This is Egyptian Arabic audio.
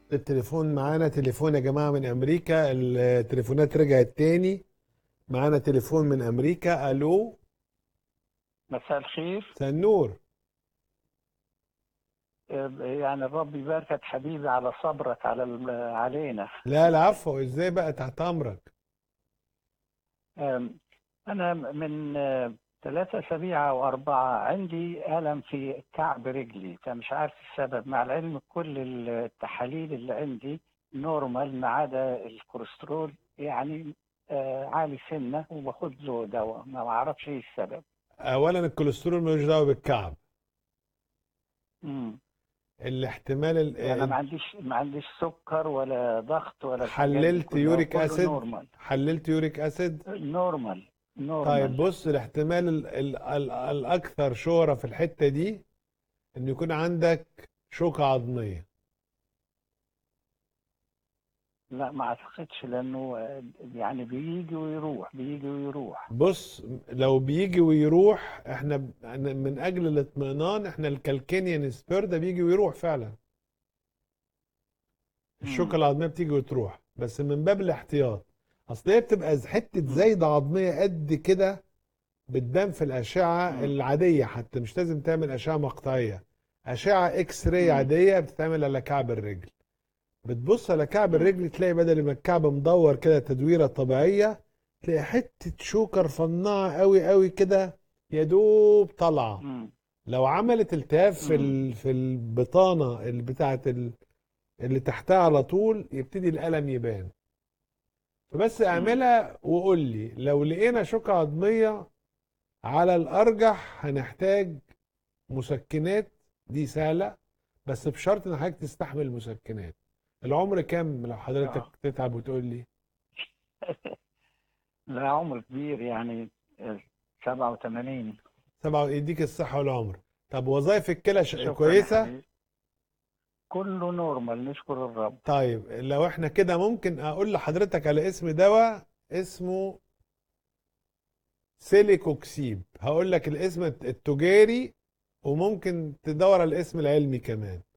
التليفون معانا تليفون يا جماعة من أمريكا التليفونات رجعت تاني معانا تليفون من أمريكا ألو مساء الخير مساء النور آه، يعني الرب يباركك حبيبي على صبرك على ال- علينا لا العفو ازاي بقى تحت أمرك آم، أنا من آه، ثلاثة أسابيع أو أربعة عندي ألم في كعب رجلي فمش عارف السبب مع العلم كل التحاليل اللي عندي نورمال ما عدا الكوليسترول يعني آه، عالي سنة وباخد له دواء ما أعرفش إيه السبب أولا الكوليسترول ملوش دعوة بالكعب مم. الاحتمال ال- يعني ما عنديش ما عنديش سكر ولا ضغط ولا الحاجات دي حللت كلها، يوريك كله أسيد نورمال حللت يوريك أسيد نورمال نورمال طيب بص الاحتمال ال ال ال الأكثر شهرة في الحتة دي إن يكون عندك شوكة عظمية لا ما اعتقدش لانه آه، يعني بيجي ويروح بيجي ويروح بص لو بيجي ويروح احنا ب- من اجل الاطمئنان احنا الكالكينيان سبير ده بيجي ويروح فعلا الشوكة مم. العظمية بتيجي وتروح بس من باب الاحتياط اصل هي بتبقى ز- حتة زايدة عظمية قد كده بتبان في الأشعة مم. العادية حتى مش لازم تعمل أشعة مقطعية أشعة إكس راي مم. عادية بتتعمل على كعب الرجل بتبص على كعب مم. الرجل تلاقي بدل ما الكعب مدور كده تدويرة طبيعية تلاقي حتة شوكة رفنعة قوي قوي كده يا دوب طالعة مم. لو عملت التهاب في مم. ال... في البطانة اللي بتاعت ال... اللي تحتها على طول يبتدي الألم يبان فبس مم. اعملها وقول لي لو لقينا شوكة عظمية على الأرجح هنحتاج مسكنات دي سهلة بس بشرط إن حضرتك تستحمل المسكنات العمر كام لو حضرتك آه. تتعب وتقول لي لا عمر كبير يعني آه، 87 سبعة يديك الصحة والعمر طب وظائف الكلى ش- شكرا يا كويسة حبيبي كله نورمال نشكر الرب طيب لو احنا كده ممكن اقول لحضرتك على اسم دواء اسمه سيليكوكسيب هقول لك الاسم التجاري وممكن تدور على الاسم العلمي كمان